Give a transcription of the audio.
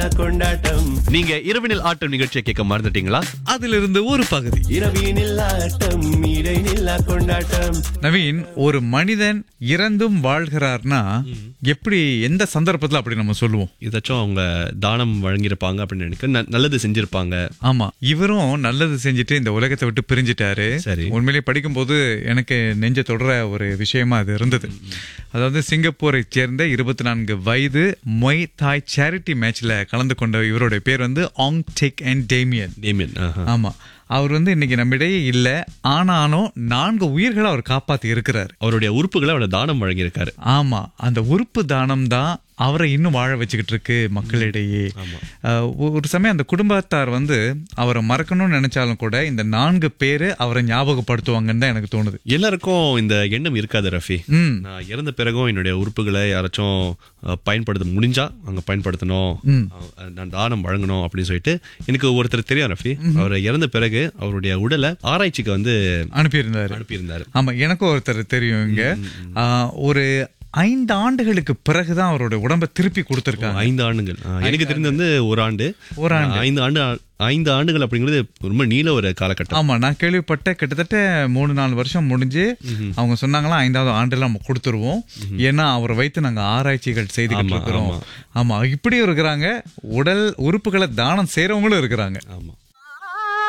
கொண்டாட்டம் நீங்க இரவினில் ஆட்டம் நிகழ்ச்சியை கேட்க மறந்துட்டீங்களா அதிலிருந்து ஒரு பகுதி இரவினில் ஆட்டம் இடைநில்லா கொண்டாட்டம் நவீன் ஒரு மனிதன் இறந்தும் வாழ்கிறார்னா எப்படி எந்த சந்தர்ப்பத்துல அப்படி நம்ம சொல்லுவோம் ஏதாச்சும் அவங்க தானம் வழங்கியிருப்பாங்க அப்படின்னு நினைக்கிறேன் ந- நல்லது செஞ்சிருப்பாங்க ஆமா இவரும் நல்லது செஞ்சுட்டு இந்த உலகத்தை விட்டு பிரிஞ்சிட்டாரு சரி. உண்மையிலேயே படிக்கும்போது எனக்கு நெஞ்ச தொடர ஒரு விஷயமா அது இருந்தது அதாவது சிங்கப்பூரை சேர்ந்த இருபத்தி நான்கு வயது மொய் தாய் சேரிட்டி மேட்ச்ல கலந்து கொண்ட இவருடைய பேர் வந்து ஆங் டெக் அண்ட் டேமியன் டேமியன் ஆஹா. ஆமா அவர் வந்து இன்னைக்கு நம்மிடையே இல்ல ஆனாலும் நான்கு உயிர்களை அவர் காப்பாத்தி இருக்கிறார் அவருடைய உறுப்புகளை அவரோட தானம் வழங்கியிருக்காரு ஆமா அந்த உறுப்பு தானம் தான் அவரை இன்னும் வாழ வச்சுக்கிட்டு இருக்கு மக்களிடையே அஹ், ஒரு சமயம் அந்த குடும்பத்தார் வந்து அவரை மறக்கணும்னு நினைச்சாலும் கூட இந்த நான்கு பேரு அவரை ஞாபகப்படுத்துவாங்கன்னு தான் எனக்கு தோணுது எல்லாருக்கும் இந்த எண்ணம் இருக்காது ரஃபி ம் நான் இறந்த பிறகும் என்னுடைய உறுப்புகளை யாராச்சும் அஹ், பயன்படுத்த முடிஞ்சா அங்க பயன்படுத்தணும் அஹ், நான் தானம் வழங்கணும் அப்படின்னு சொல்லிட்டு எனக்கு ஒருத்தர் தெரியும் ரஃபி அவர் இறந்த பிறகு அவருடைய உடலை ஆராய்ச்சிக்கு வந்து அனுப்பியிருந்தாரு அனுப்பியிருந்தாரு ஆமா எனக்கும் ஒருத்தர் தெரியும் இங்க ஆஹ், ஒரு ஐந்து ஆண்டுகளுக்கு பிறகுதான் அவரோட உடம்ப திருப்பி கொடுத்திருக்காங்க ஐந்து ஆண்டுகள் அஹ், எனக்கு தெரிந்து வந்து ஒரு ஆண்டு ஒரு ஆண்டு. அஹ், ஐந்து ஆண்டு ஐந்து ஆண்டுகள் அப்படிங்கிறது ரொம்ப நீள ஒரு காலகட்டம் ஆமா நான் கேள்விப்பட்ட கிட்டத்தட்ட மூணு நாலு வருஷம் முடிஞ்சு அவங்க சொன்னாங்களா ஐந்தாவது ஆண்டுல நம்ம கொடுத்துருவோம் ஏன்னா அவரை வைத்து நாங்க ஆராய்ச்சிகள் செய்துகிட்டு ஆமா, இருக்கிறோம் ஆமா இப்படியும் இருக்கிறாங்க உடல் உறுப்புகளை தானம் செய்றவங்களும் இருக்கிறாங்க ஆமா